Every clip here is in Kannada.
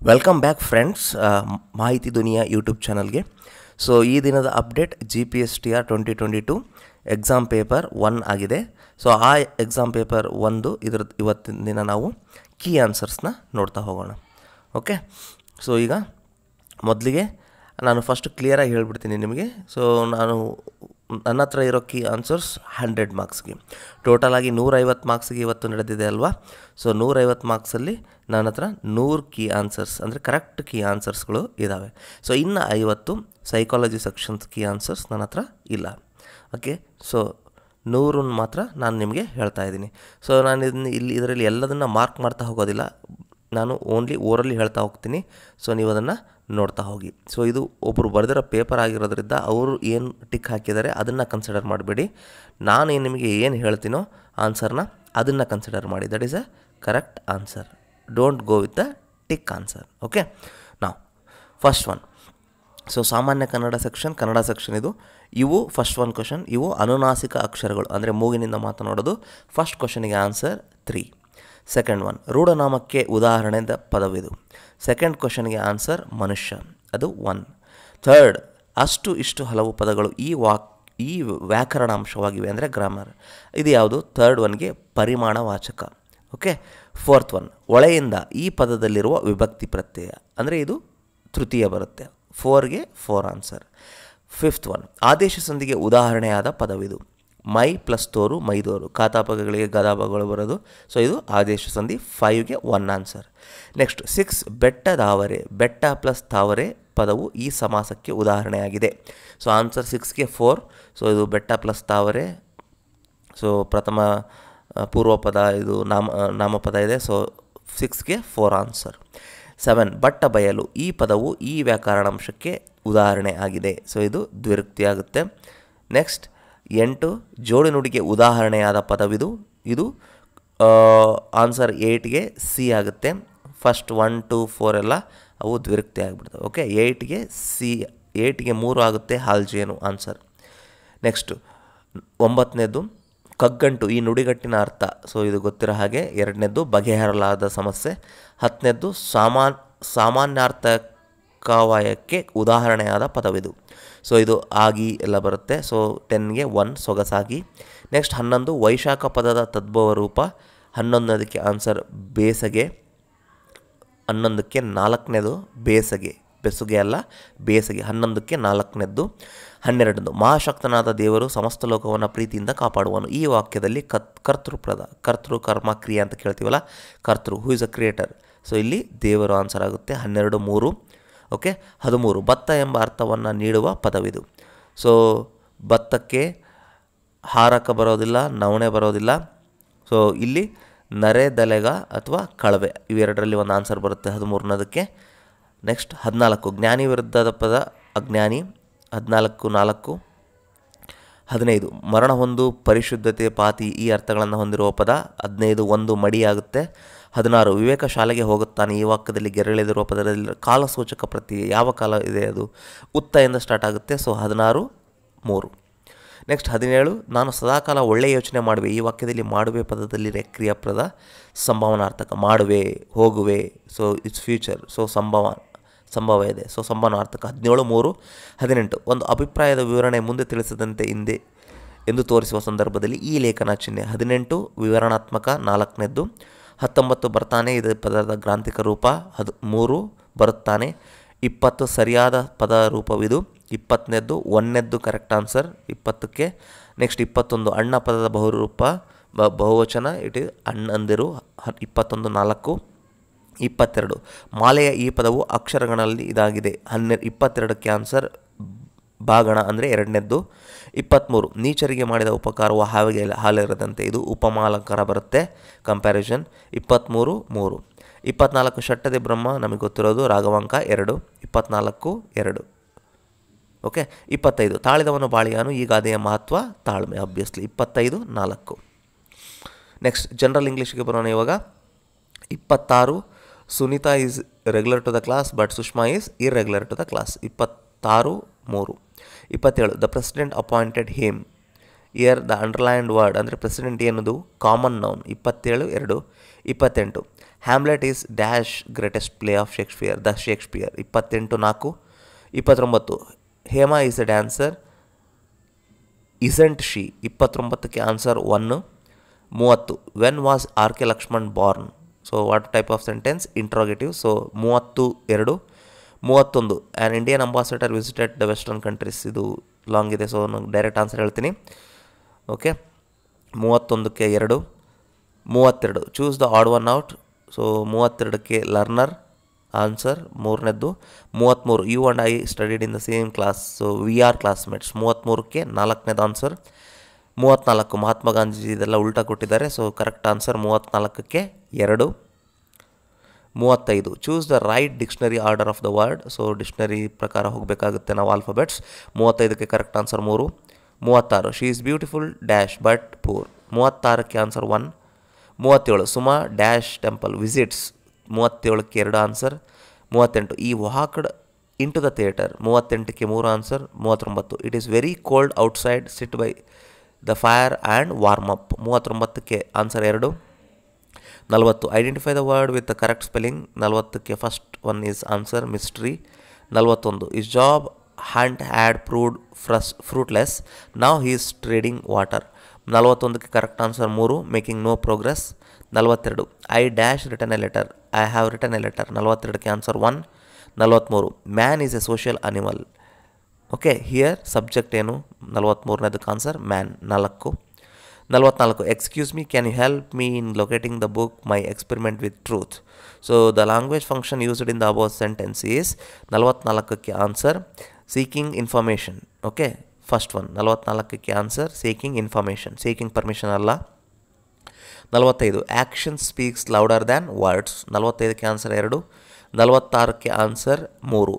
ವೆಲ್ಕಮ್ ಬ್ಯಾಕ್ ಫ್ರೆಂಡ್ಸ್ ಮಾಹಿತಿ ದುನಿಯಾ ಯೂಟ್ಯೂಬ್ ಚಾನಲ್ಗೆ ಸೊ ಈ ದಿನದ update G P S T R twenty twenty two exam paper one ಆಗಿದೆ ಸೊ ಆ ಎಕ್ಸಾಮ್ ಪೇಪರ್ ಒಂದು ಇದ್ರ ಇವತ್ತಿನ ದಿನ ನಾವು ಕೀ ಆನ್ಸರ್ಸ್ನ ನೋಡ್ತಾ ಹೋಗೋಣ ಓಕೆ ಸೊ ಈಗ ಮೊದಲಿಗೆ ನಾನು ಫಸ್ಟ್ ಕ್ಲಿಯರಾಗಿ ಹೇಳ್ಬಿಡ್ತೀನಿ ನಿಮಗೆ ಸೊ ನಾನು ನನ್ನ ಹತ್ರ ಇರೋ ಕೀ ಆನ್ಸರ್ಸ್ ಹಂಡ್ರೆಡ್ ಮಾರ್ಕ್ಸ್ಗೆ ಟೋಟಲಾಗಿ ನೂರೈವತ್ತು ಮಾರ್ಕ್ಸ್ಗೆ ಇವತ್ತು ನಡೆದಿದೆ ಅಲ್ವಾ ಸೊ ನೂರೈವತ್ತು ಮಾರ್ಕ್ಸಲ್ಲಿ ನನ್ನ ಹತ್ರ ನೂರು ಕೀ ಆನ್ಸರ್ಸ್ ಅಂದರೆ ಕರೆಕ್ಟ್ ಕೀ ಆನ್ಸರ್ಸ್ಗಳು ಇದ್ದಾವೆ ಸೊ ಇನ್ನು ಐವತ್ತು ಸೈಕಾಲಜಿ ಸೆಕ್ಷನ್ಸ್ ಕೀ ಆನ್ಸರ್ಸ್ ನನ್ನ ಹತ್ರ ಇಲ್ಲ ಓಕೆ ಸೊ ನೂರನ್ನು ಮಾತ್ರ ನಾನು ನಿಮಗೆ ಹೇಳ್ತಾ ಇದ್ದೀನಿ ಸೊ ನಾನು ಇದನ್ನ ಇಲ್ಲಿ ಇದರಲ್ಲಿ ಎಲ್ಲದನ್ನು ಮಾರ್ಕ್ ಮಾಡ್ತಾ ಹೋಗೋದಿಲ್ಲ ನಾನು ಓನ್ಲಿ ಓರಲ್ಲಿ ಹೇಳ್ತಾ ಹೋಗ್ತೀನಿ ಸೊ ನೀವು ಅದನ್ನು ನೋಡ್ತಾ ಹೋಗಿ ಸೊ ಇದು ಒಬ್ಬರು ಬರೆದಿರೋ ಪೇಪರ್ ಆಗಿರೋದ್ರಿಂದ ಅವರು ಏನು ಟಿಕ್ ಹಾಕಿದ್ದಾರೆ ಅದನ್ನು ಕನ್ಸಿಡರ್ ಮಾಡಬೇಡಿ ನಾನು ಏನು ನಿಮಗೆ ಏನು ಹೇಳ್ತೀನೋ ಆನ್ಸರ್ನ ಅದನ್ನು ಕನ್ಸಿಡರ್ ಮಾಡಿ that is a correct answer don't go with the tick answer okay ನಾವು ಫಸ್ಟ್ ಒನ್ ಸೊ ಸಾಮಾನ್ಯ ಕನ್ನಡ ಸೆಕ್ಷನ್ ಕನ್ನಡ ಸೆಕ್ಷನ್ ಇದು ಇವು ಫಸ್ಟ್ ಒನ್ ಕ್ವಶನ್ ಇವು ಅನುನಾಸಿಕ ಅಕ್ಷರಗಳು ಅಂದರೆ ಮೂಗಿನಿಂದ ಮಾತನಾಡೋದು ಫಸ್ಟ್ ಕ್ವಶನಿಗೆ ಆನ್ಸರ್ ತ್ರೀ ಸೆಕೆಂಡ್ ಒನ್ ರೂಢನಾಮಕ್ಕೆ ಉದಾಹರಣೆದ ಪದವಿದು ಸೆಕೆಂಡ್ ಕ್ವಶನ್ಗೆ ಆನ್ಸರ್ ಮನುಷ್ಯ ಅದು ಒನ್ ಥರ್ಡ್ ಅಷ್ಟು ಇಷ್ಟು ಹಲವು ಪದಗಳು ಈ ವಾಕ್ ಈ ವ್ಯಾಕರಣಾಂಶವಾಗಿವೆ ಅಂದರೆ ಗ್ರಾಮರ್ ಇದು ಯಾವುದು ಥರ್ಡ್ ಒನ್ಗೆ ಪರಿಮಾಣವಾಚಕ ಓಕೆ ಫೋರ್ತ್ ಒನ್ ಒಳೆಯಿಂದ ಈ ಪದದಲ್ಲಿರುವ ವಿಭಕ್ತಿ ಪ್ರತ್ಯಯ ಅಂದರೆ ಇದು ತೃತೀಯ ಬರುತ್ತೆ ಫೋರ್ಗೆ ಫೋರ್ ಆನ್ಸರ್ ಫಿಫ್ತ್ ಒನ್ ಆದೇಶ ಸಂಧಿಗೆ ಉದಾಹರಣೆಯಾದ ಪದವಿದು ಮೈ ಪ್ಲಸ್ ತೋರು ಮೈದೋರು ಖಾತಾಪಗಳಿಗೆ ಗದಾಪಗಳು ಬರೋದು ಸೊ ಇದು ಆದೇಶ ಸಂಧಿ ಫೈವ್ಗೆ ಒನ್ ಆನ್ಸರ್ ನೆಕ್ಸ್ಟ್ ಸಿಕ್ಸ್ ಬೆಟ್ಟ ದಾವರೆ ಬೆಟ್ಟ ಪ್ಲಸ್ ತಾವರೆ ಪದವು ಈ ಸಮಾಸಕ್ಕೆ ಉದಾಹರಣೆಯಾಗಿದೆ ಸೊ ಆನ್ಸರ್ ಸಿಕ್ಸ್ಗೆ ಫೋರ್ ಸೊ ಇದು ಬೆಟ್ಟ ಪ್ಲಸ್ ತಾವರೆ ಸೊ ಪ್ರಥಮ ಪೂರ್ವ ಪದ ಇದು ನಾಮ ನಾಮಪದ ಇದೆ ಸೊ ಸಿಕ್ಸ್ಗೆ ಫೋರ್ ಆನ್ಸರ್ ಸೆವೆನ್ ಬಟ್ಟ ಬಯಲು ಈ ಪದವು ಈ ವ್ಯಾಕರಣಾಂಶಕ್ಕೆ ಉದಾಹರಣೆ ಆಗಿದೆ ಸೊ ಇದು ದ್ವಿರುಕ್ತಿ ಆಗುತ್ತೆ ನೆಕ್ಸ್ಟ್ ಎಂಟು ಜೋಡಿ ನುಡಿಗೆ ಉದಾಹರಣೆಯಾದ ಪದವಿದು ಇದು ಆನ್ಸರ್ ಏಯ್ಟ್ಗೆ ಸಿ ಆಗುತ್ತೆ ಫಸ್ಟ್ ಒನ್ ಟು ಫೋರ್ ಎಲ್ಲ ಅವು ದ್ವಿರುಕ್ತಿ ಆಗಿಬಿಡ್ತವೆ ಓಕೆ ಏಯ್ಟ್ಗೆ ಸಿ ಏಯ್ಟ್ಗೆ ಮೂರು ಆಗುತ್ತೆ ಹಾಲ್ಜೇನು ಆನ್ಸರ್ ನೆಕ್ಸ್ಟು ಒಂಬತ್ತನೇದು ಕಗ್ಗಂಟು ಈ ನುಡಿಗಟ್ಟಿನ ಅರ್ಥ ಸೊ ಇದು ಗೊತ್ತಿರೋ ಹಾಗೆ ಎರಡನೇದ್ದು ಬಗೆಹರಲಾದ ಸಮಸ್ಯೆ ಹತ್ತನೇದ್ದು ಸಾಮಾನ್ ಸಾಮಾನ್ಯಾರ್ಥಕವಾಯಕ್ಕೆ ಉದಾಹರಣೆಯಾದ ಪದವಿದು ಸೊ ಇದು ಆಗಿ ಎಲ್ಲ ಬರುತ್ತೆ ಸೊ ಟೆನ್ಗೆ ಒನ್ ಸೊಗಸಾಗಿ ನೆಕ್ಸ್ಟ್ ಹನ್ನೊಂದು ವೈಶಾಖ ಪದದ ತದ್ಭವ ರೂಪ ಹನ್ನೊಂದದಕ್ಕೆ ಆನ್ಸರ್ ಬೇಸಗೆ ಹನ್ನೊಂದಕ್ಕೆ ನಾಲ್ಕನೇದು ಬೇಸಗೆ ಬೆಸುಗೆ ಅಲ್ಲ ಬೇಸಗೆ ಹನ್ನೊಂದಕ್ಕೆ ನಾಲ್ಕನೇದ್ದು ಹನ್ನೆರಡನೇದು ಮಹಾಶಕ್ತನಾದ ದೇವರು ಸಮಸ್ತ ಲೋಕವನ್ನು ಪ್ರೀತಿಯಿಂದ ಕಾಪಾಡುವನು ಈ ವಾಕ್ಯದಲ್ಲಿ ಕತ್ ಕರ್ತೃಪ್ರದ ಕರ್ತೃ ಕರ್ಮ ಕ್ರಿಯೆ ಅಂತ ಕೇಳ್ತೀವಲ್ಲ ಕರ್ತೃ who is a creator so ಇಲ್ಲಿ ದೇವರು ಆನ್ಸರ್ ಆಗುತ್ತೆ ಹನ್ನೆರಡು ಮೂರು ಓಕೆ ಹದಿಮೂರು ಭತ್ತ ಎಂಬ ಅರ್ಥವನ್ನು ನೀಡುವ ಪದವಿದು ಸೊ ಭತ್ತಕ್ಕೆ ಹಾರಕ ಬರೋದಿಲ್ಲ ನವಣೆ ಬರೋದಿಲ್ಲ ಸೊ ಇಲ್ಲಿ ನರೆ ದಲೆಗ ಅಥವಾ ಕಳವೆ ಇವೆರಡರಲ್ಲಿ ಒಂದು ಆನ್ಸರ್ ಬರುತ್ತೆ ಹದಿಮೂರನೇದಕ್ಕೆ ನೆಕ್ಸ್ಟ್ ಹದಿನಾಲ್ಕು ಜ್ಞಾನಿ ವಿರುದ್ಧದ ಪದ ಅಜ್ಞಾನಿ ಹದಿನಾಲ್ಕು ನಾಲ್ಕು ಹದಿನೈದು ಮರಣ ಹೊಂದು ಪರಿಶುದ್ಧತೆ ಪಾತಿ ಈ ಅರ್ಥಗಳನ್ನು ಹೊಂದಿರುವ ಪದ ಹದಿನೈದು ಒಂದು ಮಡಿಯಾಗುತ್ತೆ ಹದಿನಾರು ವಿವೇಕ ಶಾಲೆಗೆ ಹೋಗುತ್ತಾನೆ ಈ ವಾಕ್ಯದಲ್ಲಿ ಗೆರಳೆದಿರುವ ಪದದಲ್ಲಿ ಕಾಲಸೂಚಕ ಪ್ರತಿ ಯಾವ ಕಾಲ ಇದೆ ಅದು ಉತ್ತ ಎಂದು ಸ್ಟಾರ್ಟ್ ಆಗುತ್ತೆ ಸೊ ಹದಿನಾರು ಮೂರು ನೆಕ್ಸ್ಟ್ ಹದಿನೇಳು ನಾನು ಸದಾಕಾಲ ಒಳ್ಳೆಯ ಯೋಚನೆ ಮಾಡುವೆ ಈ ವಾಕ್ಯದಲ್ಲಿ ಮಾಡುವೆ ಪದದಲ್ಲಿ ಕ್ರಿಯಾಪ್ರದ ಸಂಭಾವನಾರ್ಥಕ ಮಾಡುವೆ ಹೋಗುವೆ ಸೊ ಇಟ್ಸ್ ಫ್ಯೂಚರ್ ಸೊ ಸಂಭವ ಸಂಭವ ಇದೆ ಸೊ ಸಂಭಾವನಾರ್ಥಕ ಹದಿನೇಳು ಮೂರು ಹದಿನೆಂಟು ಒಂದು ಅಭಿಪ್ರಾಯದ ವಿವರಣೆ ಮುಂದೆ ತಿಳಿಸದಂತೆ ಹಿಂದೆ ಎಂದು ತೋರಿಸುವ ಸಂದರ್ಭದಲ್ಲಿ ಈ ಲೇಖನ ಚಿಹ್ನೆ ಹದಿನೆಂಟು ವಿವರಣಾತ್ಮಕ ನಾಲ್ಕನೇದ್ದು ಹತ್ತೊಂಬತ್ತು ಬರ್ತಾನೆ ಇದು ಪದದ ಗ್ರಾಂಥಿಕ ರೂಪ ಹದ್ ಮೂರು ಬರುತ್ತಾನೆ ಇಪ್ಪತ್ತು ಸರಿಯಾದ ಪದ ರೂಪವಿದು ಇಪ್ಪತ್ತನೇದ್ದು ಒಂದನೇದ್ದು ಕರೆಕ್ಟ್ ಆನ್ಸರ್ ಇಪ್ಪತ್ತಕ್ಕೆ ನೆಕ್ಸ್ಟ್ ಇಪ್ಪತ್ತೊಂದು ಅಣ್ಣ ಪದದ ಬಹುರೂಪ ಬ ಬಹುವಚನ ಇಟ್ ಇಸ್ ಅಣ್ಣಂದಿರು ಇಪ್ಪತ್ತೊಂದು ನಾಲ್ಕು ಇಪ್ಪತ್ತೆರಡು ಮಾಲೆಯ ಈ ಪದವು ಅಕ್ಷರಗಳಲ್ಲಿ ಇದಾಗಿದೆ ಹನ್ನೆ ಇಪ್ಪತ್ತೆರಡಕ್ಕೆ ಆನ್ಸರ್ ಬಾಗಣ ಅಂದರೆ ಎರಡನೇದ್ದು ಇಪ್ಪತ್ತ್ಮೂರು ನೀಚರಿಗೆ ಮಾಡಿದ ಉಪಕಾರವು ಹಾವಿಗೆ ಹಾಲಿರದಂತೆ ಇದು ಉಪಮಾಲಂಕಾರ ಬರುತ್ತೆ ಕಂಪ್ಯಾರಿಸನ್ ಇಪ್ಪತ್ತ್ಮೂರು ಮೂರು ಇಪ್ಪತ್ನಾಲ್ಕು ಷಟ್ಟದೆ ಬ್ರಹ್ಮ ನಮಗೆ ಗೊತ್ತಿರೋದು ರಾಘವಾಂಕ ಎರಡು ಇಪ್ಪತ್ನಾಲ್ಕು ಎರಡು ಓಕೆ ಇಪ್ಪತ್ತೈದು ತಾಳಿದವನು ಬಾಳಿಯಾನು ಈ ಗಾದೆಯ ಮಹತ್ವ ತಾಳ್ಮೆ ಅಬ್ವಿಯಸ್ಲಿ ಇಪ್ಪತ್ತೈದು ನಾಲ್ಕು ನೆಕ್ಸ್ಟ್ ಜನರಲ್ ಇಂಗ್ಲೀಷ್ಗೆ ಬರೋಣ ಇವಾಗ ಇಪ್ಪತ್ತಾರು Sunita is regular to the class but Sushma is irregular to the class ಇಪ್ಪತ್ತಾರು ಮೂರು ಇಪ್ಪತ್ತೇಳು the president appointed him year the underlined word ಅಂದರೆ ಪ್ರೆಸಿಡೆಂಟ್ ಏನದು ಕಾಮನ್ ನೌನ್ ಇಪ್ಪತ್ತೇಳು ಎರಡು ಇಪ್ಪತ್ತೆಂಟು Hamlet is dash greatest play of Shakespeare the Shakespeare ಇಪ್ಪತ್ತೆಂಟು ನಾಲ್ಕು ಇಪ್ಪತ್ತೊಂಬತ್ತು Hema is a dancer isn't she ಇಪ್ಪತ್ತೊಂಬತ್ತಕ್ಕೆ ಆನ್ಸರ್ ಒನ್ನು ಮೂವತ್ತು when was R K Laxman born so what type of sentence interrogative so ಮೂವತ್ತು ಎರಡು ಮೂವತ್ತೊಂದು an Indian ambassador visited the western countries ಇದು ಲಾಂಗ್ ಇದೆ ಸೊ ನಾನು ಡೈರೆಕ್ಟ್ ಆನ್ಸರ್ ಹೇಳ್ತೀನಿ ಓಕೆ ಮೂವತ್ತೊಂದಕ್ಕೆ ಎರಡು ಮೂವತ್ತೆರಡು choose the odd one out so ಮೂವತ್ತೆರಡಕ್ಕೆ ಲರ್ನರ್ ಆನ್ಸರ್ ಮೂರನೇದ್ದು ಮೂವತ್ತ್ಮೂರು you and I studied in the same class so we are classmates ಮೂವತ್ತ್ಮೂರಕ್ಕೆ ನಾಲ್ಕನೇದು ಆನ್ಸರ್ ಮೂವತ್ತ್ನಾಲ್ಕು ಮಹಾತ್ಮ ಗಾಂಧೀಜಿ ಇದೆಲ್ಲ ಉಲ್ಟಾ ಕೊಟ್ಟಿದ್ದಾರೆ ಸೊ ಕರೆಕ್ಟ್ ಆನ್ಸರ್ ಮೂವತ್ತ್ನಾಲ್ಕಕ್ಕೆ ಎರಡು ಮೂವತ್ತೈದು choose the right dictionary order of the word so dictionary ಪ್ರಕಾರ ಹೋಗಬೇಕಾಗುತ್ತೆ ನಾವು ಆಲ್ಫಾಬೆಟ್ಸ್ ಮೂವತ್ತೈದಕ್ಕೆ ಕರೆಕ್ಟ್ ಆನ್ಸರ್ ಮೂರು ಮೂವತ್ತಾರು she is beautiful dash but poor ಮೂವತ್ತಾರಕ್ಕೆ ಆನ್ಸರ್ ಒನ್ ಮೂವತ್ತೇಳು ಸುಮಾ ಡ್ಯಾಶ್ ಟೆಂಪಲ್ ವಿಸಿಟ್ಸ್ ಮೂವತ್ತೇಳಕ್ಕೆ ಎರಡು ಆನ್ಸರ್ ಮೂವತ್ತೆಂಟು he walked in to the theatre ಮೂವತ್ತೆಂಟಕ್ಕೆ ಮೂರು ಆನ್ಸರ್ ಮೂವತ್ತೊಂಬತ್ತು it is very cold outside sit by the fire and warm up ಮೂವತ್ತೊಂಬತ್ತಕ್ಕೆ ಆನ್ಸರ್ ಎರಡು ನಲವತ್ತು identify the word with the correct spelling ನಲವತ್ತಕ್ಕೆ first one is answer mystery ನಲವತ್ತೊಂದು his job hand had proved ಫ್ರಸ್ ಫ್ರೂಟ್ಲೆಸ್ ನಾವು ಹೀಸ್ ಟ್ರೇಡಿಂಗ್ ವಾಟರ್ ನಲವತ್ತೊಂದಕ್ಕೆ ಕರೆಕ್ಟ್ ಆನ್ಸರ್ ಮೂರು ಮೇಕಿಂಗ್ ನೋ ಪ್ರೋಗ್ರೆಸ್ ನಲವತ್ತೆರಡು I dash return a letter I have return a letter ನಲವತ್ತೆರಡಕ್ಕೆ ಆನ್ಸರ್ ಒನ್ ನಲವತ್ತ್ಮೂರು man is a social animal okay here subject ಏನು ನಲವತ್ತ್ಮೂರನೇದಕ್ಕೆ ಆನ್ಸರ್ ಮ್ಯಾನ್ ನಾಲ್ಕು ನಲವತ್ನಾಲ್ಕು excuse me can you help me in locating the book my experiment with truth so the language function used in the above sentence is ನಲವತ್ನಾಲ್ಕಕ್ಕೆ answer seeking information okay first one ನಲವತ್ನಾಲ್ಕಕ್ಕೆ answer seeking information seeking permission ಅಲ್ಲ ನಲವತ್ತೈದು action speaks louder than words ನಲವತ್ತೈದಕ್ಕೆ ಆನ್ಸರ್ ಎರಡು ನಲವತ್ತಾರಕ್ಕೆ ಆನ್ಸರ್ ಮೂರು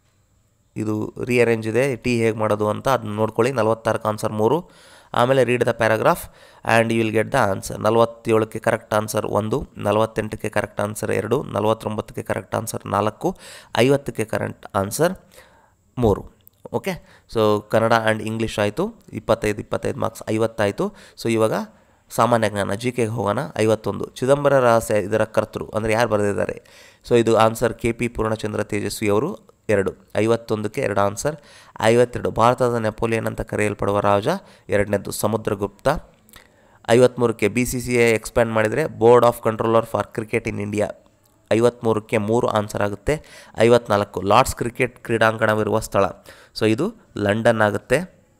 ಇದು ರಿಅರೇಂಜ್ ಇದೆ ಟೀ ಹೇಗೆ ಮಾಡೋದು ಅಂತ ಅದನ್ನ ನೋಡ್ಕೊಳ್ಳಿ ನಲವತ್ತಾರಕ್ಕೆ ಆನ್ಸರ್ ಮೂರು ಆಮೇಲೆ read the paragraph and you will get the answer ನಲವತ್ತೇಳಕ್ಕೆ ಕರೆಕ್ಟ್ ಆನ್ಸರ್ ಒಂದು ನಲವತ್ತೆಂಟಕ್ಕೆ ಕರೆಕ್ಟ್ ಆನ್ಸರ್ ಎರಡು ನಲವತ್ತೊಂಬತ್ತಕ್ಕೆ ಕರೆಕ್ಟ್ ಆನ್ಸರ್ ನಾಲ್ಕು ಐವತ್ತಕ್ಕೆ ಕರೆಕ್ಟ್ ಆನ್ಸರ್ ಮೂರು okay so Kannada and English ಆಯಿತು ಇಪ್ಪತ್ತೈದು ಇಪ್ಪತ್ತೈದು ಮಾರ್ಕ್ಸ್ ಐವತ್ತಾಯಿತು ಸೊ ಇವಾಗ ಸಾಮಾನ್ಯ ಜ್ಞಾನ ಜಿ ಕೆಗೆ ಹೋಗೋಣ ಐವತ್ತೊಂದು ಚಿದಂಬರ ರಹಸ್ಯ ಇದರ ಕರ್ತೃ ಅಂದರೆ ಯಾರು ಬರೆದಿದ್ದಾರೆ ಸೊ ಇದು answer K P Poornachandra Tejaswi ಅವರು ಎರಡು ಐವತ್ತೊಂದಕ್ಕೆ ಎರಡು ಆನ್ಸರ್ ಐವತ್ತೆರಡು ಭಾರತದ ನೆಪೋಲಿಯನ್ ಅಂತ ಕರೆಯಲ್ಪಡುವ ರಾಜ ಎರಡನೇದು ಸಮುದ್ರಗುಪ್ತ ಐವತ್ತ್ಮೂರಕ್ಕೆ B C C I expand ಮಾಡಿದರೆ board of controller for cricket in India ಐವತ್ತ್ಮೂರಕ್ಕೆ ಮೂರು ಆನ್ಸರ್ ಆಗುತ್ತೆ ಐವತ್ನಾಲ್ಕು ಲಾರ್ಡ್ಸ್ ಕ್ರಿಕೆಟ್ ಕ್ರೀಡಾಂಗಣವಿರುವ ಸ್ಥಳ ಸೊ ಇದು ಲಂಡನ್ ಆಗುತ್ತೆ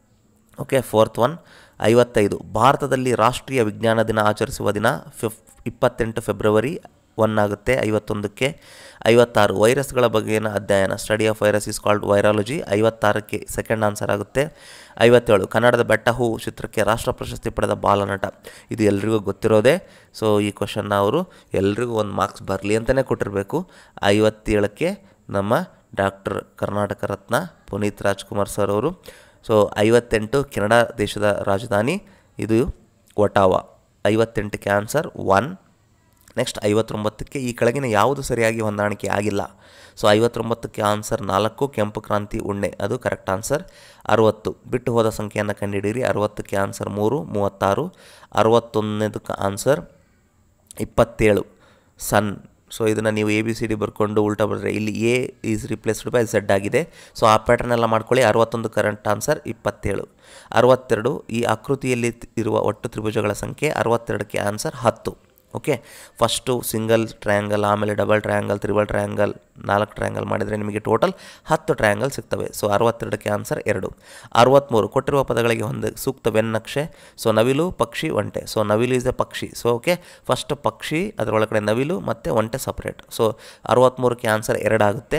ಓಕೆ ಫೋರ್ತ್ ಒನ್ ಐವತ್ತೈದು ಭಾರತದಲ್ಲಿ ರಾಷ್ಟ್ರೀಯ ವಿಜ್ಞಾನ ದಿನ ಆಚರಿಸುವ ದಿನ ಫಿಫ್ ಇಪ್ಪತ್ತೆಂಟು ಫೆಬ್ರವರಿ ಒನ್ ಆಗುತ್ತೆ ಐವತ್ತೊಂದಕ್ಕೆ ಐವತ್ತಾರು ವೈರಸ್ಗಳ ಬಗೆಗಿನ ಅಧ್ಯಯನ study of virus is called virology ಐವತ್ತಾರಕ್ಕೆ ಸೆಕೆಂಡ್ ಆನ್ಸರ್ ಆಗುತ್ತೆ ಐವತ್ತೇಳು ಕನ್ನಡದ ಬೆಟ್ಟ ಹೂ ಚಿತ್ರಕ್ಕೆ ರಾಷ್ಟ್ರ ಪ್ರಶಸ್ತಿ ಪಡೆದ ಬಾಲನಟ ಇದು ಎಲ್ರಿಗೂ ಗೊತ್ತಿರೋದೇ ಸೊ ಈ ಕ್ವಶನ್ನ ಅವರು ಎಲ್ರಿಗೂ ಒಂದು ಮಾರ್ಕ್ಸ್ ಬರಲಿ ಅಂತಲೇ ಕೊಟ್ಟಿರಬೇಕು ಐವತ್ತೇಳಕ್ಕೆ ನಮ್ಮ ಡಾಕ್ಟರ್ ಕರ್ನಾಟಕ ರತ್ನ ಪುನೀತ್ ರಾಜ್ಕುಮಾರ್ ಸರ್ ಅವರು ಸೊ ಐವತ್ತೆಂಟು ಕೆನಡಾ ದೇಶದ ರಾಜಧಾನಿ ಇದು ಒಟಾವಾ ಐವತ್ತೆಂಟಕ್ಕೆ ಆನ್ಸರ್ ಒನ್ ನೆಕ್ಸ್ಟ್ ಐವತ್ತೊಂಬತ್ತಕ್ಕೆ ಈ ಕೆಳಗಿನ ಯಾವುದು ಸರಿಯಾಗಿ ಹೊಂದಾಣಿಕೆ ಆಗಿಲ್ಲ ಸೊ ಐವತ್ತೊಂಬತ್ತಕ್ಕೆ ಆನ್ಸರ್ ನಾಲ್ಕು ಕೆಂಪು ಕ್ರಾಂತಿ ಉಣ್ಣೆ ಅದು ಕರೆಕ್ಟ್ ಆನ್ಸರ್ ಅರುವತ್ತು ಬಿಟ್ಟು ಹೋದ ಸಂಖ್ಯೆಯನ್ನು ಕಂಡುಹಿಡಿಯಿರಿ ಅರುವತ್ತಕ್ಕೆ ಆನ್ಸರ್ ಮೂರು ಮೂವತ್ತಾರು ಅರುವತ್ತೊಂದನೇದಕ್ಕೆ ಆನ್ಸರ್ ಇಪ್ಪತ್ತೇಳು ಸನ್ ಸೊ ಇದನ್ನು ನೀವು ಎ ಬಿ ಸಿ ಡಿ ಬರ್ಕೊಂಡು ಉಲ್ಟಾ ಬರೆದ್ರೆ ಇಲ್ಲಿ A is replaced by Z ಆಗಿದೆ ಸೊ ಆ ಪ್ಯಾಟರ್ನ್ ಎಲ್ಲ ಮಾಡ್ಕೊಳ್ಳಿ ಅರವತ್ತೊಂದು ಕರೆಂಟ್ ಆನ್ಸರ್ ಇಪ್ಪತ್ತೇಳು ಅರವತ್ತೆರಡು ಈ ಆಕೃತಿಯಲ್ಲಿ ತ್- ಇರುವ ಒಟ್ಟು ತ್ರಿಭುಜಗಳ ಸಂಖ್ಯೆ ಅರವತ್ತೆರಡಕ್ಕೆ ಆನ್ಸರ್ ಹತ್ತು ಓಕೆ ಫಸ್ಟು ಸಿಂಗಲ್ ಟ್ರಯಾಂಗಲ್ ಆಮೇಲೆ ಡಬಲ್ ಟ್ರಯಾಂಗಲ್ ತ್ರಿಬಲ್ ಟ್ರಯಾಂಗಲ್ ನಾಲ್ಕು ಟ್ರಯಾಂಗಲ್ ಮಾಡಿದರೆ ನಿಮಗೆ ಟೋಟಲ್ ಹತ್ತು ಟ್ರಯಾಂಗಲ್ ಸಿಗ್ತವೆ ಸೊ ಅರವತ್ತೆರಡಕ್ಕೆ ಆನ್ಸರ್ ಎರಡು ಅರವತ್ತ್ಮೂರು ಕೊಟ್ಟಿರುವ ಪದಗಳಿಗೆ ಹೊಂದ ಸೂಕ್ತ ಬೆನ್ನಕ್ಷೆ ಸೊ ನವಿಲು ಪಕ್ಷಿ ಒಂಟೆ ಸೊ ನವಿಲು ಇಸ್ ಎ ಪಕ್ಷಿ ಸೊ ಓಕೆ ಫಸ್ಟ್ ಪಕ್ಷಿ ಅದರೊಳಗಡೆ ನವಿಲು ಮತ್ತು ಒಂಟೆ ಸಪ್ರೇಟ್ ಸೊ ಅರವತ್ತ್ಮೂರಕ್ಕೆ ಆನ್ಸರ್ ಎರಡಾಗುತ್ತೆ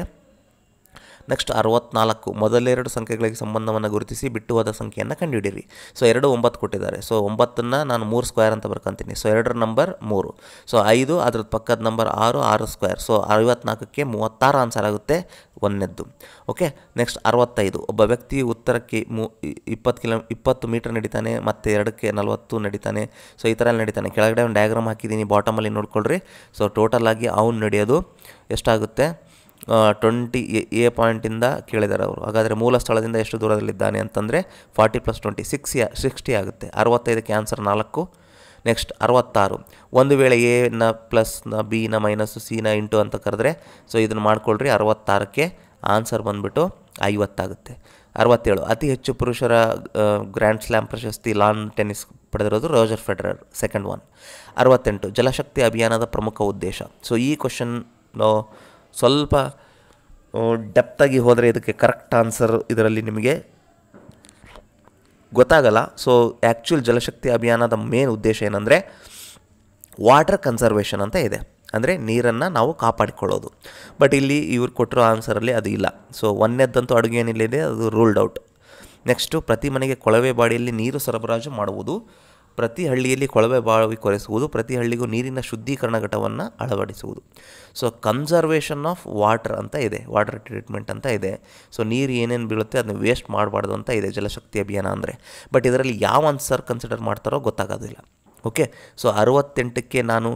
ನೆಕ್ಸ್ಟ್ ಅರವತ್ನಾಲ್ಕು ಮೊದಲೆರಡು ಸಂಖ್ಯೆಗಳಿಗೆ ಸಂಬಂಧವನ್ನು ಗುರುತಿಸಿ ಬಿಟ್ಟು ಹೋದ ಸಂಖ್ಯೆಯನ್ನು ಕಂಡುಹಿಡಿಯಿರಿ ಸೊ ಎರಡು ಒಂಬತ್ತು ಕೊಟ್ಟಿದ್ದಾರೆ ಸೊ ಒಂಬತ್ತನ್ನು ನಾನು ಮೂರು ಸ್ಕ್ವೇರ್ ಅಂತ ಬರ್ಕೊಂತೀನಿ ಸೊ ಎರಡರ ನಂಬರ್ ಮೂರು ಸೊ ಐದು ಅದ್ರ ಪಕ್ಕದ ನಂಬರ್ ಆರು ಆರು ಸ್ಕ್ವೇರ್ ಸೊ ಐವತ್ನಾಲ್ಕಕ್ಕೆ ಮೂವತ್ತಾರು ಆನ್ಸರ್ ಆಗುತ್ತೆ ಒಂದನೇದ್ದು ಓಕೆ ನೆಕ್ಸ್ಟ್ ಅರವತ್ತೈದು ಒಬ್ಬ ವ್ಯಕ್ತಿ ಉತ್ತರಕ್ಕೆ ಮೂ ಇಪ್ಪತ್ತು ಕಿಲೋ ಇಪ್ಪತ್ತು ಮೀಟರ್ ನಡೀತಾನೆ ಮತ್ತು ಎರಡಕ್ಕೆ ನಲವತ್ತು ನಡೀತಾನೆ ಸೊ ಈ ಥರ ಎಲ್ಲ ನಡೀತಾನೆ ಕೆಳಗಡೆ ಒಂದು ಡಯಾಗ್ರಾಮ್ ಹಾಕಿದ್ದೀನಿ ಬಾಟಮಲ್ಲಿ ನೋಡ್ಕೊಳ್ರಿ ಸೊ ಟೋಟಲ್ ಆಗಿ ಅವ್ನು ನಡೆಯೋದು ಎಷ್ಟಾಗುತ್ತೆ ಟ್ವೆಂಟಿ ಎ ಪಾಯಿಂಟಿಂದ ಕೇಳಿದ್ದಾರೆ ಅವರು ಹಾಗಾದರೆ ಮೂಲ ಸ್ಥಳದಿಂದ ಎಷ್ಟು ದೂರದಲ್ಲಿದ್ದಾನೆ ಅಂತಂದರೆ forty plus twenty six sixty ಆಗುತ್ತೆ ಅರವತ್ತೈದಕ್ಕೆ ಆನ್ಸರ್ ನಾಲ್ಕು ನೆಕ್ಸ್ಟ್ ಅರವತ್ತಾರು ಒಂದು ವೇಳೆ ಎನ ಪ್ಲಸ್ನ ಬಿನ ಮೈನಸ್ಸು ಸಿನ ಇಂಟು ಅಂತ ಕರೆದ್ರೆ ಸೊ ಇದನ್ನು ಮಾಡ್ಕೊಳ್ರಿ ಅರವತ್ತಾರಕ್ಕೆ ಆನ್ಸರ್ ಬಂದುಬಿಟ್ಟು ಐವತ್ತಾಗುತ್ತೆ ಅರವತ್ತೇಳು ಅತಿ ಹೆಚ್ಚು ಪುರುಷರ ಗ್ರ್ಯಾಂಡ್ ಸ್ಲ್ಯಾಮ್ ಪ್ರಶಸ್ತಿ ಲಾನ್ ಟೆನ್ನಿಸ್ ಪಡೆದಿರೋದು ರೋಜರ್ ಫೆಡರರ್ ಸೆಕೆಂಡ್ ಒನ್ ಅರವತ್ತೆಂಟು ಜಲಶಕ್ತಿ ಅಭಿಯಾನದ ಪ್ರಮುಖ ಉದ್ದೇಶ ಸೊ ಈ ಕ್ವಶನ್ ಸ್ವಲ್ಪ ಡೆಪ್ತಾಗಿ ಹೋದರೆ ಇದಕ್ಕೆ ಕರೆಕ್ಟ್ ಆನ್ಸರ್ ಇದರಲ್ಲಿ ನಿಮಗೆ ಗೊತ್ತಾಗಲ್ಲ ಸೊ ಆ್ಯಕ್ಚುಲ್ ಜಲಶಕ್ತಿ ಅಭಿಯಾನದ ಮೇನ್ ಉದ್ದೇಶ ಏನಂದರೆ ವಾಟರ್ ಕನ್ಸರ್ವೇಷನ್ ಅಂತ ಇದೆ ಅಂದರೆ ನೀರನ್ನು ನಾವು ಕಾಪಾಡಿಕೊಳ್ಳೋದು ಬಟ್ ಇಲ್ಲಿ ಇವ್ರು ಕೊಟ್ಟಿರೋ ಆನ್ಸರಲ್ಲಿ ಅದು ಇಲ್ಲ ಸೊ ಒಂದನೇದ್ದಂತೂ ಅಡುಗೆ ಏನಿಲ್ಲಿದೆ ಅದು ರೂಲ್ಡ್ ಔಟ್ ನೆಕ್ಸ್ಟು ಪ್ರತಿ ಮನೆಗೆ ಕೊಳವೆ ಬಾಡಿಯಲ್ಲಿ ನೀರು ಸರಬರಾಜು ಮಾಡುವುದು ಪ್ರತಿ ಹಳ್ಳಿಯಲ್ಲಿ ಕೊಳವೆ ಬಾವಿ ಕೊರೆಸುವುದು ಪ್ರತಿ ಹಳ್ಳಿಗೂ ನೀರಿನ ಶುದ್ಧೀಕರಣ ಘಟವನ್ನು ಅಳವಡಿಸುವುದು ಸೊ ಕನ್ಸರ್ವೇಷನ್ ಆಫ್ ವಾಟರ್ ಅಂತ ಇದೆ ವಾಟರ್ ಟ್ರೀಟ್ಮೆಂಟ್ ಅಂತ ಇದೆ ಸೊ ನೀರು ಏನೇನು ಬೀಳುತ್ತೆ ಅದನ್ನ ವೇಸ್ಟ್ ಮಾಡಬಾರ್ದು ಅಂತ ಇದೆ ಜಲಶಕ್ತಿ ಅಭಿಯಾನ ಅಂದರೆ ಬಟ್ ಇದರಲ್ಲಿ ಯಾವ ಆನ್ಸರ್ ಕನ್ಸಿಡರ್ ಮಾಡ್ತಾರೋ ಗೊತ್ತಾಗೋದಿಲ್ಲ ಓಕೆ ಸೊ ಅರವತ್ತೆಂಟಕ್ಕೆ ನಾನು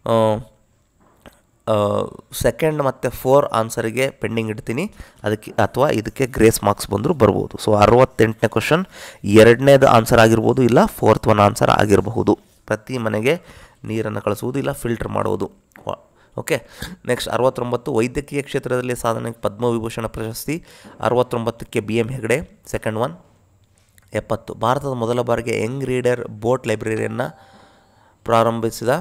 ಸೆಕೆಂಡ್ ಮತ್ತು ಫೋರ್ ಆನ್ಸರಿಗೆ ಪೆಂಡಿಂಗ್ ಇಡ್ತೀನಿ ಅದಕ್ಕೆ ಅಥವಾ ಇದಕ್ಕೆ ಗ್ರೇಸ್ ಮಾರ್ಕ್ಸ್ ಬಂದರೂ ಬರ್ಬೋದು ಸೊ ಅರವತ್ತೆಂಟನೇ ಕ್ವಶನ್ ಎರಡನೇದು ಆನ್ಸರ್ ಆಗಿರ್ಬೋದು ಇಲ್ಲ ಫೋರ್ತ್ ಒನ್ ಆನ್ಸರ್ ಆಗಿರಬಹುದು ಪ್ರತಿ ಮನೆಗೆ ನೀರನ್ನು ಕಳಿಸುವುದು ಇಲ್ಲ ಫಿಲ್ಟರ್ ಮಾಡುವುದು ಓಕೆ ನೆಕ್ಸ್ಟ್ ಅರವತ್ತೊಂಬತ್ತು ವೈದ್ಯಕೀಯ ಕ್ಷೇತ್ರದಲ್ಲಿ ಸಾಧನೆಗೆ ಪದ್ಮವಿಭೂಷಣ ಪ್ರಶಸ್ತಿ ಅರವತ್ತೊಂಬತ್ತಕ್ಕೆ B M Hegde second one ಎಪ್ಪತ್ತು ಭಾರತದ ಮೊದಲ ಬಾರಿಗೆ ಯಂಗ್ ರೀಡರ್ ಬೋಟ್ ಲೈಬ್ರರಿಯನ್ನು ಪ್ರಾರಂಭಿಸಿದ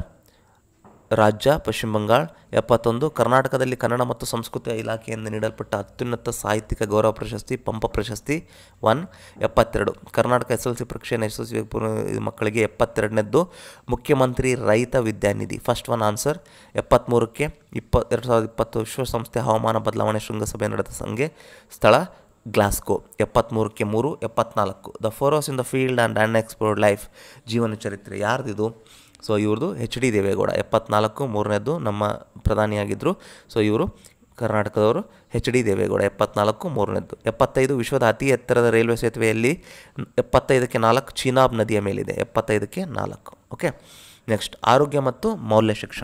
ರಾಜ್ಯ ಪಶ್ಚಿಮ ಬಂಗಾಳ ಎಪ್ಪತ್ತೊಂದು ಕರ್ನಾಟಕದಲ್ಲಿ ಕನ್ನಡ ಮತ್ತು ಸಂಸ್ಕೃತಿ ಇಲಾಖೆಯಿಂದ ನೀಡಲ್ಪಟ್ಟ ಅತ್ಯುನ್ನತ ಸಾಹಿತ್ಯಿಕ ಗೌರವ ಪ್ರಶಸ್ತಿ ಪಂಪ ಪ್ರಶಸ್ತಿ ಒನ್ ಎಪ್ಪತ್ತೆರಡು ಕರ್ನಾಟಕ ಎಸ್ ಎಲ್ ಸಿ ಪರೀಕ್ಷೆಯನ್ನು ಯಶಸ್ವಿ ಮಕ್ಕಳಿಗೆ ಎಪ್ಪತ್ತೆರಡನೇದ್ದು Mukhyamantri Raitha Vidyanidhi first one answer ಎಪ್ಪತ್ತ್ಮೂರಕ್ಕೆ ಇಪ್ಪ ಎರಡು ಸಾವಿರದ ಇಪ್ಪತ್ತು ವಿಶ್ವಸಂಸ್ಥೆ ಹವಾಮಾನ ಬದಲಾವಣೆ ಶೃಂಗಸಭೆ ನಡೆದ ಸಂಘೆ ಸ್ಥಳ ಗ್ಲಾಸ್ಗೋ ಎಪ್ಪತ್ತ್ಮೂರಕ್ಕೆ ಮೂರು ಎಪ್ಪತ್ನಾಲ್ಕು the furrows in the field and and explored life ಜೀವನ ಚರಿತ್ರೆ ಯಾರ್ದಿದು ಸೊ ಇವ್ರದ್ದು ಎಚ್ ಡಿ ದೇವೇಗೌಡ ಎಪ್ಪತ್ನಾಲ್ಕು ಮೂರನೇದು ನಮ್ಮ ಪ್ರಧಾನಿಯಾಗಿದ್ದರು ಸೊ ಇವರು ಕರ್ನಾಟಕದವರು ಎಚ್ ಡಿ ದೇವೇಗೌಡ ಎಪ್ಪತ್ನಾಲ್ಕು ಮೂರನೇದ್ದು ಎಪ್ಪತ್ತೈದು ವಿಶ್ವದ ಅತಿ ಎತ್ತರದ ರೈಲ್ವೆ ಸೇತುವೆಯಲ್ಲಿ ಎಪ್ಪತ್ತೈದಕ್ಕೆ ನಾಲ್ಕು ಚೀನಾಬ್ ನದಿಯ ಮೇಲಿದೆ ಎಪ್ಪತ್ತೈದಕ್ಕೆ ನಾಲ್ಕು ಓಕೆ ನೆಕ್ಸ್ಟ್ ಆರೋಗ್ಯ ಮತ್ತು ಮೌಲ್ಯ ಶಿಕ್ಷಣ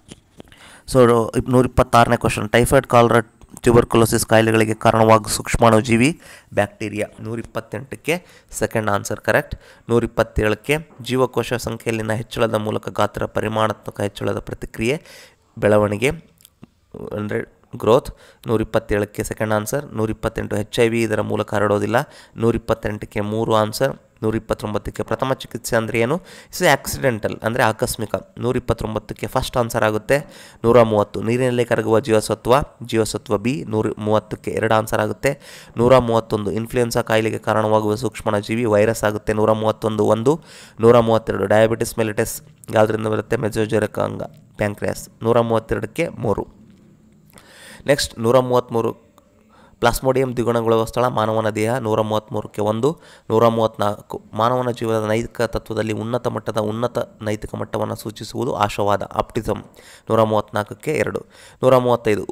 ಸೊ ನೂರ ಇಪ್ಪತ್ತಾರನೇ ಕ್ವಶನ್ ಟೈಫಾಯ್ಡ್ ಕಾಲರ ಟ್ಯೂಬರ್ಕುಲೋಸಿಸ್ ಕಾಯಿಲೆಗಳಿಗೆ ಕಾರಣವಾಗುವ ಸೂಕ್ಷ್ಮಾಣುಜೀವಿ ಬ್ಯಾಕ್ಟೀರಿಯಾ ನೂರಿಪ್ಪತ್ತೆಂಟಕ್ಕೆ ಸೆಕೆಂಡ್ ಆನ್ಸರ್ ಕರೆಕ್ಟ್ ನೂರಿಪ್ಪತ್ತೇಳಕ್ಕೆ ಜೀವಕೋಶ ಸಂಖ್ಯೆಯಲ್ಲಿನ ಹೆಚ್ಚಳದ ಮೂಲಕ ಗಾತ್ರ ಪರಿಮಾಣಾತ್ಮಕ ಹೆಚ್ಚಳದ ಪ್ರತಿಕ್ರಿಯೆ ಬೆಳವಣಿಗೆ ಅಂದರೆ ಗ್ರೋತ್ ನೂರಿಪ್ಪತ್ತೇಳಕ್ಕೆ ಸೆಕೆಂಡ್ ಆನ್ಸರ್ ನೂರಿಪ್ಪತ್ತೆಂಟು ಎಚ್ ಐ ವಿ ಇದರ ಮೂಲಕ ಹರಡೋದಿಲ್ಲ ನೂರಿಪ್ಪತ್ತೆಂಟಕ್ಕೆ ಮೂರು ಆನ್ಸರ್ ನೂರಿಪ್ಪತ್ತೊಂಬತ್ತಕ್ಕೆ ಪ್ರಥಮ ಚಿಕಿತ್ಸೆ ಅಂದರೆ ಏನು ಇಸ್ ಆಕ್ಸಿಡೆಂಟಲ್ ಅಂದರೆ ಆಕಸ್ಮಿಕ ನೂರಿಪ್ಪತ್ತೊಂಬತ್ತಕ್ಕೆ ಫಸ್ಟ್ ಆನ್ಸರ್ ಆಗುತ್ತೆ ನೂರ ಮೂವತ್ತು ನೀರಿನಲ್ಲಿ ಕರಗುವ ಜೀವಸತ್ವ ಜೀವಸತ್ವ ಬಿ ನೂರ ಮೂವತ್ತಕ್ಕೆ ಎರಡು ಆನ್ಸರ್ ಆಗುತ್ತೆ ನೂರ ಮೂವತ್ತೊಂದು ಇನ್ಫ್ಲೂಯೆನ್ಸಾ ಕಾಯಿಲೆಗೆ ಕಾರಣವಾಗುವ ಸೂಕ್ಷ್ಮಣಜೀವಿ ವೈರಸ್ ಆಗುತ್ತೆ ನೂರ ಮೂವತ್ತೊಂದು ಒಂದು ನೂರ ಮೂವತ್ತೆರಡು ಡಯಾಬಿಟಿಸ್ ಮೆಲಿಟಸ್ ಯಾವುದರಿಂದ ಬರುತ್ತೆ ಮೆಜೋಜರಕ ಅಂಗ ಪ್ಯಾಂಕ್ರಿಯಾಸ್ ನೂರ ಮೂವತ್ತೆರಡಕ್ಕೆ ಮೂರು ನೆಕ್ಸ್ಟ್ ನೂರ ಮೂವತ್ತ್ಮೂರು ಪ್ಲಾಸ್ಮೋಡಿಯಂ ದ್ವಿಗುಣಗೊಳ್ಳುವ ಸ್ಥಳ ಮಾನವನ ದೇಹ ನೂರ ಮೂವತ್ತ್ಮೂರಕ್ಕೆ ಒಂದು ನೂರ ಮೂವತ್ತ್ನಾಲ್ಕು ಮಾನವನ ಜೀವನದ ನೈತಿಕ ತತ್ವದಲ್ಲಿ ಉನ್ನತ ಮಟ್ಟದ ಉನ್ನತ ನೈತಿಕ ಮಟ್ಟವನ್ನು ಸೂಚಿಸುವುದು ಆಶಾವಾದ ಆಪ್ಟಿಸಮ್ ನೂರ ಮೂವತ್ತ್ನಾಲ್ಕಕ್ಕೆ ಎರಡು ನೂರ ಮೂವತ್ತೈದು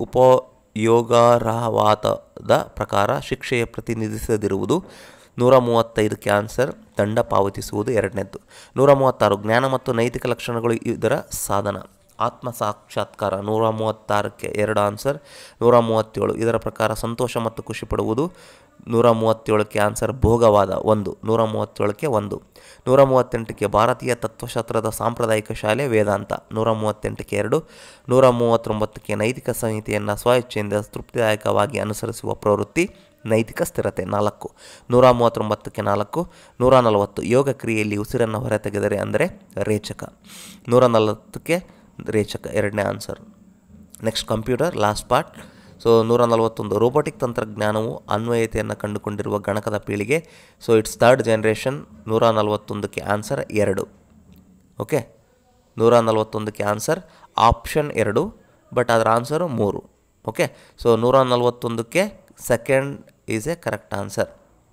ಉಪಯೋಗಾರ್ಹವಾದದ ಪ್ರಕಾರ ಶಿಕ್ಷೆಯ ಪ್ರತಿನಿಧಿಸದಿರುವುದು ನೂರ ಮೂವತ್ತೈದಕ್ಕೆ ಆನ್ಸರ್ ದಂಡ ಪಾವತಿಸುವುದು ಎರಡನೇದ್ದು ನೂರ ಮೂವತ್ತಾರು ಜ್ಞಾನ ಮತ್ತು ನೈತಿಕ ಲಕ್ಷಣಗಳು ಇದರ ಸಾಧನ ಆತ್ಮ ಸಾಕ್ಷಾತ್ಕಾರ ನೂರ ಮೂವತ್ತಾರಕ್ಕೆ ಎರಡು ಆನ್ಸರ್ ನೂರ ಮೂವತ್ತೇಳು ಇದರ ಪ್ರಕಾರ ಸಂತೋಷ ಮತ್ತು ಖುಷಿ ಪಡುವುದು ನೂರ ಮೂವತ್ತೇಳಕ್ಕೆ ಆನ್ಸರ್ ಭೋಗವಾದ ಒಂದು ನೂರ ಮೂವತ್ತೇಳಕ್ಕೆ ಒಂದು ನೂರ ಮೂವತ್ತೆಂಟಕ್ಕೆ ಭಾರತೀಯ ತತ್ವಶಾಸ್ತ್ರದ ಸಾಂಪ್ರದಾಯಿಕ ಶಾಲೆ ವೇದಾಂತ ನೂರ ಮೂವತ್ತೆಂಟಕ್ಕೆ ಎರಡು ನೂರ ಮೂವತ್ತೊಂಬತ್ತಕ್ಕೆ ನೈತಿಕ ಸಂಹಿತೆಯನ್ನು ಸ್ವಇಚ್ಛೆಯಿಂದ ತೃಪ್ತಿದಾಯಕವಾಗಿ ಅನುಸರಿಸುವ ಪ್ರವೃತ್ತಿ ನೈತಿಕ ಸ್ಥಿರತೆ ನಾಲ್ಕು ನೂರ ಮೂವತ್ತೊಂಬತ್ತಕ್ಕೆ ನಾಲ್ಕು ನೂರ ನಲವತ್ತು ಯೋಗ ಕ್ರಿಯೆಯಲ್ಲಿ ಉಸಿರನ್ನು ಹೊರತೆಗೆದರೆ ಅಂದರೆ ರೇಚಕ ನೂರ ನಲವತ್ತಕ್ಕೆ ರೇಚಕ ಎರಡನೇ answer next computer last part so ನೂರ ನಲವತ್ತೊಂದು ರೋಬೋಟಿಕ್ ತಂತ್ರಜ್ಞಾನವು ಅನ್ವಯತೆಯನ್ನು ಕಂಡುಕೊಂಡಿರುವ ಗಣಕದ ಪೀಳಿಗೆ ಸೊ ಇಟ್ಸ್ ಥರ್ಡ್ ಜನ್ರೇಷನ್ ನೂರ ನಲವತ್ತೊಂದಕ್ಕೆ ಆನ್ಸರ್ ಎರಡು ಓಕೆ ನೂರ ನಲವತ್ತೊಂದಕ್ಕೆ ಆನ್ಸರ್ ಆಪ್ಷನ್ ಎರಡು ಬಟ್ ಅದರ ಆನ್ಸರು ಮೂರು ಓಕೆ ಸೊ ನೂರ ನಲವತ್ತೊಂದಕ್ಕೆ second is a correct answer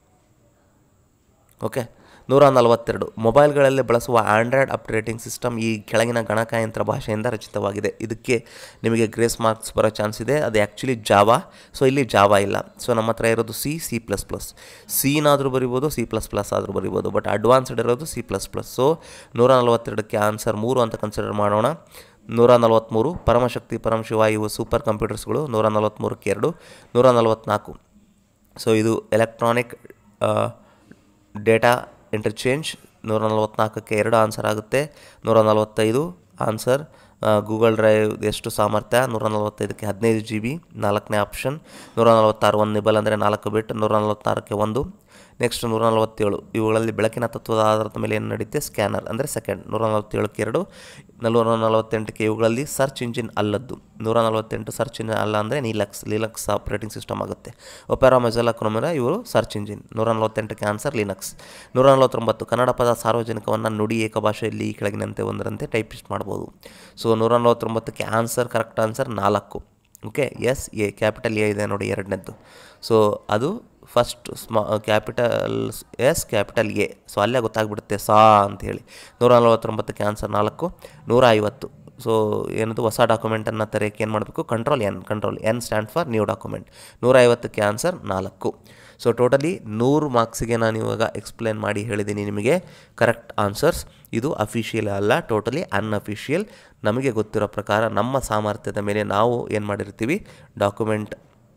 okay ನೂರ ನಲವತ್ತೆರಡು ಮೊಬೈಲ್ಗಳಲ್ಲಿ ಬಳಸುವ ಆಂಡ್ರಾಯ್ಡ್ ಅಪ್ಡೇಟಿಂಗ್ ಸಿಸ್ಟಮ್ ಈ ಕೆಳಗಿನ ಗಣಕಯಂತ್ರ ಭಾಷೆಯಿಂದ ರಚಿತವಾಗಿದೆ ಇದಕ್ಕೆ ನಿಮಗೆ ಗ್ರೇಸ್ ಮಾರ್ಕ್ಸ್ ಬರೋ ಚಾನ್ಸ್ ಇದೆ ಅದು ಆ್ಯಕ್ಚುಲಿ ಜಾವಾ ಸೊ ಇಲ್ಲಿ ಜಾವಾ ಇಲ್ಲ ಸೊ ನಮ್ಮ ಹತ್ರ ಇರೋದು ಸಿ ಸಿ ಪ್ಲಸ್ ಪ್ಲಸ್ ಸಿನಾದರೂ ಬರಿಬೋದು ಸಿ ಪ್ಲಸ್ ಪ್ಲಸ್ ಆದರೂ ಬರಿಬೋದು ಬಟ್ ಅಡ್ವಾನ್ಸ್ಡ್ ಇರೋದು ಸಿ ಪ್ಲಸ್ ಪ್ಲಸ್ ಸೊ ನೂರ ನಲವತ್ತೆರಡಕ್ಕೆ ಆನ್ಸರ್ ಮೂರು ಅಂತ ಕನ್ಸಿಡರ್ ಮಾಡೋಣ ನೂರ ನಲವತ್ತ್ಮೂರು ಪರಮಶಕ್ತಿ ಪರಮಶಿವ ಇವು ಸೂಪರ್ ಕಂಪ್ಯೂಟರ್ಸ್ಗಳು ನೂರ ನಲವತ್ತ್ಮೂರಕ್ಕೆ ಎರಡು ನೂರ ನಲವತ್ತ್ನಾಲ್ಕು ಸೊ ಇದು ಎಲೆಕ್ಟ್ರಾನಿಕ್ ಡೇಟಾ ಇಂಟರ್ಚೇಂಜ್ ನೂರ ನಲವತ್ತ್ನಾಲ್ಕಕ್ಕೆ ಎರಡು ಆನ್ಸರ್ ಆಗುತ್ತೆ ನೂರ ನಲವತ್ತೈದು ಆನ್ಸರ್ ಗೂಗಲ್ ಡ್ರೈವ್ ಎಷ್ಟು ಸಾಮರ್ಥ್ಯ ನೂರ ನಲವತ್ತೈದಕ್ಕೆ ಹದಿನೈದು ಜಿ ಬಿ ನಾಲ್ಕನೇ ಆಪ್ಷನ್ ನೂರ ನಲವತ್ತಾರು ಒಂದು ನಿಬಲ್ ಅಂದರೆ ನಾಲ್ಕು ಬಿಟ್ ನೂರ ನಲವತ್ತಾರಕ್ಕೆ ಒಂದು ನೆಕ್ಸ್ಟ್ ನೂರ ನಲವತ್ತೇಳು ಇವುಗಳಲ್ಲಿ ಬೆಳಕಿನ ತತ್ವದ ಆಧಾರದ ಮೇಲೆ ಏನು ನಡೆಯುತ್ತೆ ಸ್ಕ್ಯಾನರ್ ಅಂದರೆ ಸೆಕೆಂಡ್ ನೂರ ನಲವತ್ತೇಳಕ್ಕೆ ಎರಡು ನೂರ ನಲವತ್ತೆಂಟಕ್ಕೆ ಇವುಗಳಲ್ಲಿ ಸರ್ಚ್ ಇಂಜಿನ್ ಅಲ್ಲದ್ದು ನೂರ ನಲವತ್ತೆಂಟು ಸರ್ಚ್ ಇಂಜಿನ್ ಅಲ್ಲ ಅಂದರೆ ನೀಲಕ್ಸ್ ಲೀನಕ್ಸ್ ಆಪ್ರೇಟಿಂಗ್ ಸಿಸ್ಟಮ್ ಆಗುತ್ತೆ ಒಪೆರಾ ಮೊಜೆಲಾ ಕ್ರೊಮೆರಾ ಇವರು ಸರ್ಚ್ ಇಂಜಿನ್ ನೂರ ನಲವತ್ತೆಂಟಕ್ಕೆ ಆನ್ಸರ್ ಲಿನಕ್ಸ್ ನೂರ ನಲವತ್ತೊಂಬತ್ತು ಕನ್ನಡ ಪದ ಸಾರ್ವಜನಿಕವನ್ನು ನುಡಿ ಏಕಭಾಷೆಯಲ್ಲಿ ಈ ಕೆಳಗಿನಂತೆ ಒಂದರಂತೆ ಟೈಪಿಸ್ಟ್ ಮಾಡ್ಬೋದು ಸೊ ನೂರ ನಲವತ್ತೊಂಬತ್ತಕ್ಕೆ ಆನ್ಸರ್ ಕರೆಕ್ಟ್ ಆನ್ಸರ್ ನಾಲ್ಕು okay S A capital A ಇದೆ ನೋಡಿ ಎರಡನೇದ್ದು ಸೊ ಅದು ಫಸ್ಟ್ ಸ್ಮಾ capital S capital A so ಅಲ್ಲೇ ಗೊತ್ತಾಗ್ಬಿಡುತ್ತೆ ಸಾ ಅಂಥೇಳಿ ನೂರ ನಲವತ್ತೊಂಬತ್ತಕ್ಕೆ ಆನ್ಸರ್ ನಾಲ್ಕು ನೂರ ಐವತ್ತು ಸೊ ಏನದು ಹೊಸ ಡಾಕ್ಯುಮೆಂಟನ್ನು ತೆರೆಯೋಕ್ಕೆ ಏನು ಮಾಡಬೇಕು control N control N stand for new document ನೂರ ಐವತ್ತಕ್ಕೆ ಆನ್ಸರ್ ನಾಲ್ಕು ಸೊ ಟೋಟಲಿ ನೂರು ಮಾರ್ಕ್ಸಿಗೆ ನಾನು ಇವಾಗ ಎಕ್ಸ್ಪ್ಲೇನ್ ಮಾಡಿ ಹೇಳಿದ್ದೀನಿ ನಿಮಗೆ ಕರೆಕ್ಟ್ ಆನ್ಸರ್ಸ್ ಇದು ಅಫಿಷಿಯಲ್ ಅಲ್ಲ ಟೋಟಲಿ ಅನ್ಅಫಿಷಿಯಲ್ ನಮಗೆ ಗೊತ್ತಿರೋ ಪ್ರಕಾರ ನಮ್ಮ ಸಾಮರ್ಥ್ಯದ ಮೇಲೆ ನಾವು ಏನು ಮಾಡಿರ್ತೀವಿ ಡಾಕ್ಯುಮೆಂಟ್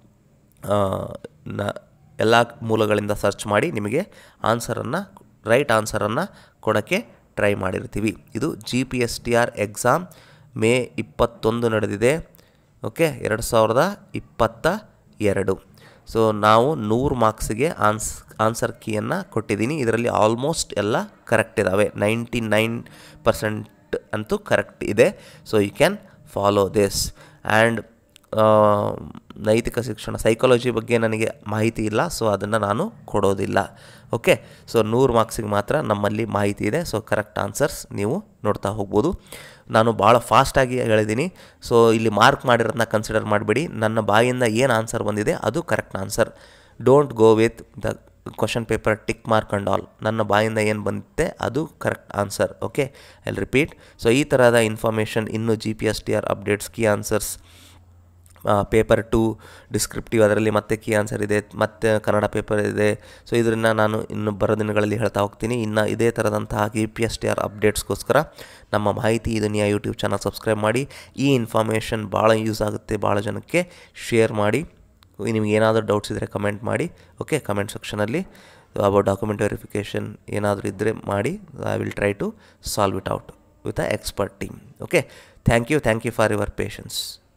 ನ ಎಲ್ಲ ಮೂಲಗಳಿಂದ ಸರ್ಚ್ ಮಾಡಿ ನಿಮಗೆ ಆನ್ಸರನ್ನು ರೈಟ್ ಆನ್ಸರನ್ನು ಕೊಡೋಕ್ಕೆ ಟ್ರೈ ಮಾಡಿರ್ತೀವಿ ಇದು G P S T R exam May ಇಪ್ಪತ್ತೊಂದು ನಡೆದಿದೆ ಓಕೆ ಎರಡು ಸಾವಿರದ ಇಪ್ಪತ್ತ ಎರಡು ಸೊ ನಾವು ನೂರು ಮಾರ್ಕ್ಸಿಗೆ ಆನ್ಸ್ ಆನ್ಸರ್ ಕೀಯನ್ನು ಕೊಟ್ಟಿದ್ದೀನಿ ಇದರಲ್ಲಿ ಆಲ್ಮೋಸ್ಟ್ ಎಲ್ಲ ಕರೆಕ್ಟ್ ಇದ್ದಾವೆ ನೈಂಟಿ ನೈನ್ ಪರ್ಸೆಂಟ್ ಅಂತೂ ಕರೆಕ್ಟ್ ಇದೆ so you can follow this and ನೈತಿಕ ಶಿಕ್ಷಣ ಸೈಕಾಲಜಿ ಬಗ್ಗೆ ನನಗೆ ಮಾಹಿತಿ ಇಲ್ಲ ಸೊ ಅದನ್ನು ನಾನು ಕೊಡೋದಿಲ್ಲ ಓಕೆ ಸೊ ನೂರು ಮಾರ್ಕ್ಸಿಗೆ ಮಾತ್ರ ನಮ್ಮಲ್ಲಿ ಮಾಹಿತಿ ಇದೆ ಸೊ ಕರೆಕ್ಟ್ ಆನ್ಸರ್ಸ್ ನೀವು ನೋಡ್ತಾ ಹೋಗ್ಬೋದು ನಾನು ಭಾಳ ಫಾಸ್ಟಾಗಿ ಹೇಳಿದ್ದೀನಿ ಸೊ ಇಲ್ಲಿ ಮಾರ್ಕ್ ಮಾಡಿರೋದನ್ನ ಕನ್ಸಿಡರ್ ಮಾಡಿಬಿಡಿ ನನ್ನ ಬಾಯಿಂದ ಏನು ಆನ್ಸರ್ ಬಂದಿದೆ ಅದು correct answer don't go with the question paper tick mark and all ನನ್ನ ಬಾಯಿಂದ ಏನು ಬಂದಿತ್ತೆ ಅದು correct answer okay I repeat so ಈ ಥರದ ಇನ್ಫಾರ್ಮೇಷನ್ ಇನ್ನೂ G P S T R updates key answers paper two descriptive ಅದರಲ್ಲಿ ಮತ್ತೆ ಕೀ ಆನ್ಸರ್ ಇದೆ ಮತ್ತು ಕನ್ನಡ ಪೇಪರ್ ಇದೆ ಸೊ ಇದನ್ನು ನಾನು ಇನ್ನು ಬರೋ ದಿನಗಳಲ್ಲಿ ಹೇಳ್ತಾ ಹೋಗ್ತೀನಿ ಇನ್ನು ಇದೇ ಥರದಂತಹ G P S T R ಅಪ್ಡೇಟ್ಸ್ಗೋಸ್ಕರ ನಮ್ಮ ಮಾಹಿತಿ ದುನಿಯಾ ಯೂಟ್ಯೂಬ್ ಚಾನಲ್ ಸಬ್ಸ್ಕ್ರೈಬ್ ಮಾಡಿ ಈ ಇನ್ಫಾರ್ಮೇಷನ್ ಭಾಳ ಯೂಸ್ ಆಗುತ್ತೆ ಭಾಳ ಜನಕ್ಕೆ ಶೇರ್ ಮಾಡಿ ನಿಮ್ಗೆ ಏನಾದರೂ ಡೌಟ್ಸ್ ಇದ್ದರೆ ಕಮೆಂಟ್ ಮಾಡಿ ಓಕೆ ಕಮೆಂಟ್ ಸೆಕ್ಷನಲ್ಲಿ ಅಬೌಟ್ ಡಾಕ್ಯುಮೆಂಟ್ ವೆರಿಫಿಕೇಷನ್ ಏನಾದರೂ ಇದ್ದರೆ ಮಾಡಿ I will try to solve it out with a expert team okay thank you thank you for your patience